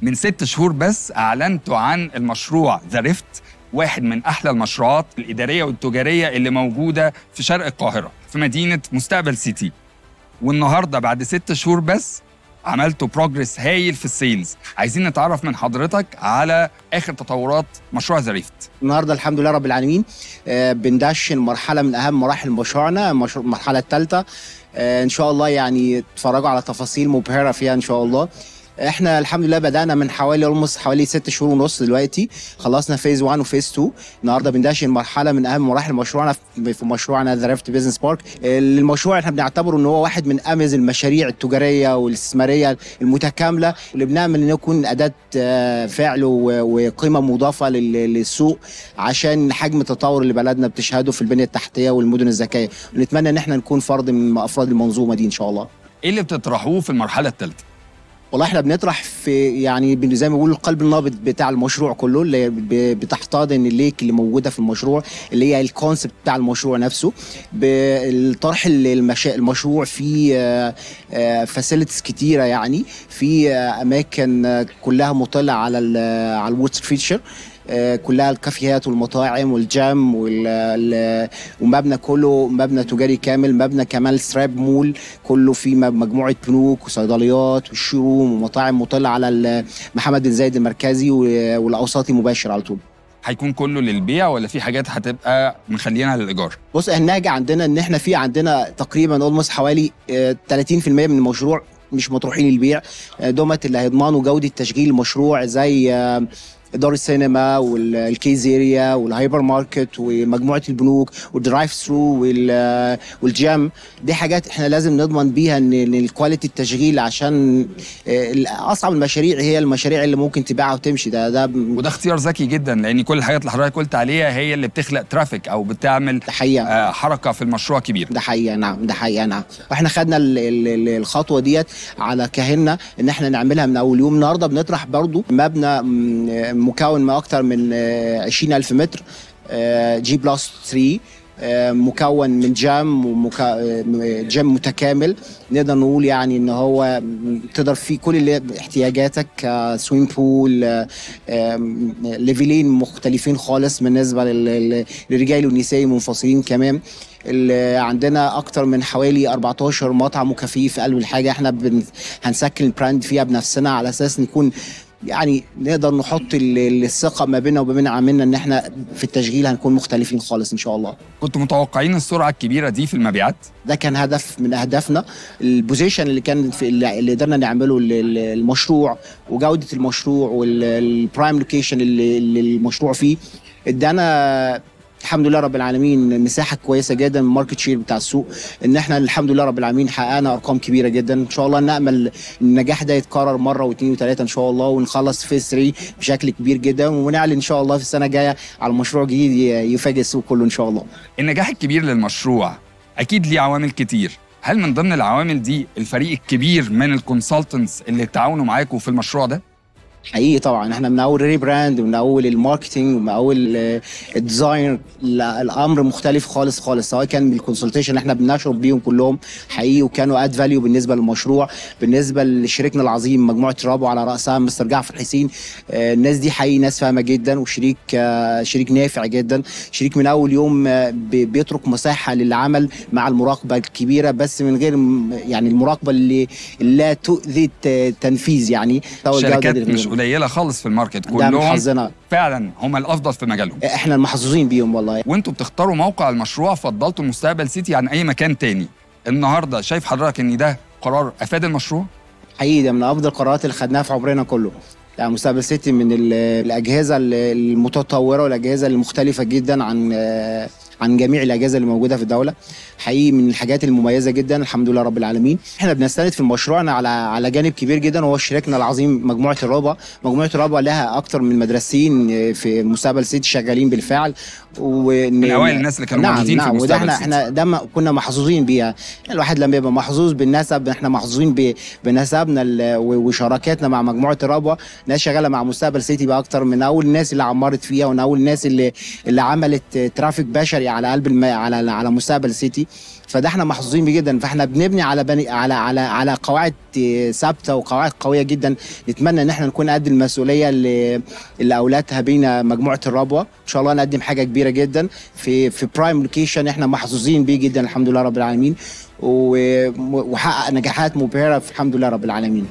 من ست شهور بس اعلنتوا عن المشروع ذا ريفت واحد من احلى المشروعات الاداريه والتجاريه اللي موجوده في شرق القاهره في مدينه مستقبل سيتي والنهارده بعد ست شهور بس عملتوا بروجرس هايل في السيلز عايزين نتعرف من حضرتك على اخر تطورات مشروع ذا ريفت النهارده الحمد لله رب العالمين آه، بندشن مرحله من اهم مراحل مشروعنا مشروع المرحله الثالثه ان شاء الله يعني تتفرجوا على تفاصيل مبهره فيها ان شاء الله احنا الحمد لله بدانا من حوالي اولموست حوالي ست شهور ونص دلوقتي خلصنا فيز 1 وفيز 2 النهارده بندشن مرحله من اهم مراحل مشروعنا في في مشروعنا ذا ريفت بيزنس بارك المشروع احنا بنعتبره ان هو واحد من امز المشاريع التجاريه والاستثماريه المتكامله اللي بنعمل انه يكون اداه آه، فعل و- وقيمه مضافه لل- للسوق عشان حجم التطور اللي بلدنا بتشهده في البنيه التحتيه والمدن الذكيه ونتمنى ان احنا نكون فرد من افراد المنظومه دي ان شاء الله ايه اللي بتطرحوه في المرحله الثالثه والله احنا بنطرح في يعني بن- زي ما بيقولوا القلب النابض بتاع المشروع كله اللي ب- بتحتضن الليك اللي موجوده في المشروع اللي هي الكونسبت بتاع المشروع نفسه بالطرح المشا... المشروع فيه فاسيلتيز كتيره يعني في آه، اماكن آه، كلها مطله على ال- على الووتر فيتشر آه، كلها الكافيهات والمطاعم والجام وال- ال- ومبنى كله مبنى تجاري كامل مبنى كمان ستراب مول كله فيه م- مجموعه بنوك وصيدليات والشروم ومطاعم مطله على ال- محمد بن زايد المركزي و- والاوساطي مباشر على طول هيكون كله للبيع ولا في حاجات هتبقى مخلينها للايجار بص النهج عندنا ان احنا في عندنا تقريبا اولموست حوالي آه، 30% من المشروع مش مطروحين للبيع آه، دومت اللي هيضمنوا جوده تشغيل المشروع زي آه، دار السينما والكيزيريا والهايبر ماركت ومجموعه البنوك والدرايف ثرو وال- والجيم دي حاجات احنا لازم نضمن بيها ان إن الكواليتي التشغيل عشان آه، اصعب المشاريع هي المشاريع اللي ممكن تبيعها وتمشي ده ده وده اختيار ذكي جدا لان كل الحاجات اللي حضرتك قلت عليها هي اللي بتخلق ترافيك او بتعمل ده حقيقه آه، حركه في المشروع كبير ده حقيقه نعم ده حقيقه نعم واحنا خدنا ال- ال- ال- الخطوه ديت على كاهلنا ان احنا نعملها من اول يوم النهارده بنطرح برضو مبنى م- مكون من اكتر من آه، 20000 متر آه، جي بلس 3 آه، مكون من جام ومكا... آه، جام متكامل نقدر نقول يعني ان هو م- تقدر فيه كل اللي احتياجاتك سويم بول ليفلين مختلفين خالص بالنسبه لل- لل- للرجال والنساء منفصلين كمان اللي عندنا اكتر من حوالي 14 مطعم وكافيه في قلب الحاجه احنا بن... هنسكن البراند فيها بنفسنا على اساس نكون يعني نقدر نحط ال- ال- الثقه ما بيننا وما بين عاملنا ان احنا في التشغيل هنكون مختلفين خالص ان شاء الله كنتوا متوقعين السرعه الكبيره دي في المبيعات ده كان هدف من اهدافنا البوزيشن اللي كان في اللي اللي قدرنا نعمله لل- المشروع وجوده المشروع والبرايم لوكيشن اللي, اللي المشروع فيه ادانا الحمد لله رب العالمين مساحه كويسه جدا من الماركت شير بتاع السوق ان احنا الحمد لله رب العالمين حققنا ارقام كبيره جدا ان شاء الله نامل النجاح ده يتكرر مره واثنين وثلاثه ان شاء الله ونخلص فيز 3 بشكل كبير جدا ونعلن ان شاء الله في السنه الجايه على مشروع جديد ي- يفاجئ السوق كله ان شاء الله النجاح الكبير للمشروع اكيد ليه عوامل كتير هل من ضمن العوامل دي الفريق الكبير من الكونسلتنتس اللي تعاونوا معاكم في المشروع ده حقيقي طبعا احنا من اول ريبراند ومن اول الماركتينج ومن اول آه، الديزاين لا، الامر مختلف خالص خالص سواء كان بالكونسلتيشن احنا بنشرب بيهم كلهم حقيقي وكانوا اد فاليو بالنسبه للمشروع بالنسبه لشريكنا العظيم مجموعه رابو على راسها مستر جعفر حسين آه، الناس دي حقيقي ناس فاهمه جدا وشريك آه، شريك نافع جدا شريك من اول يوم آه، بي- بيترك مساحه للعمل مع المراقبه الكبيره بس من غير م- يعني المراقبه اللي اللي لا تؤذي الت- تنفيذ يعني سواء الجودة شركات دي مش قليله خالص في الماركت ده من كلهم حظنا فعلا هم الافضل في مجالهم احنا المحظوظين بيهم والله وانتوا بتختاروا موقع المشروع فضلتوا مستقبل سيتي عن اي مكان تاني النهارده شايف حضرتك ان ده قرار افاد المشروع حقيقي ده من افضل القرارات اللي خدناها في عمرنا كله يعني مستقبل سيتي من ال- الاجهزه المتطوره والاجهزه المختلفه جدا عن آه، عن جميع الاجهزه اللي موجوده في الدوله حقيقي من الحاجات المميزه جدا الحمد لله رب العالمين احنا بنستند في مشروعنا على على جانب كبير جدا وهو شريكنا العظيم مجموعه الرابع مجموعه الرابع لها اكتر من مدرسين آه، في مستقبل سيتي شغالين بالفعل وإن- من اوائل الناس اللي كانوا نعم موجودين نعم في وده مستقبل احنا سيتي. احنا ده ما كنا محظوظين بيها الواحد لما يبقى محظوظ بالنسب احنا محظوظين ب- بنسبنا ال- و- وشراكاتنا مع مجموعه الربوه ناس شغاله مع مستقبل سيتي بقى اكتر من اول الناس اللي عمرت فيها ومن اول الناس اللي اللي عملت ترافيك بشري على قلب الم... على على مستقبل سيتي فده احنا محظوظين بيه جدا فاحنا بنبني على بني على على على قواعد آه، ثابته وقواعد قويه جدا نتمنى ان احنا نكون قد المسؤوليه اللي اللي اولادها بينا مجموعه الربوه ان شاء الله نقدم حاجه كبيره جدا في في برايم لوكيشن احنا محظوظين بيه جدا الحمد لله رب العالمين و- وحقق نجاحات مبهره الحمد لله رب العالمين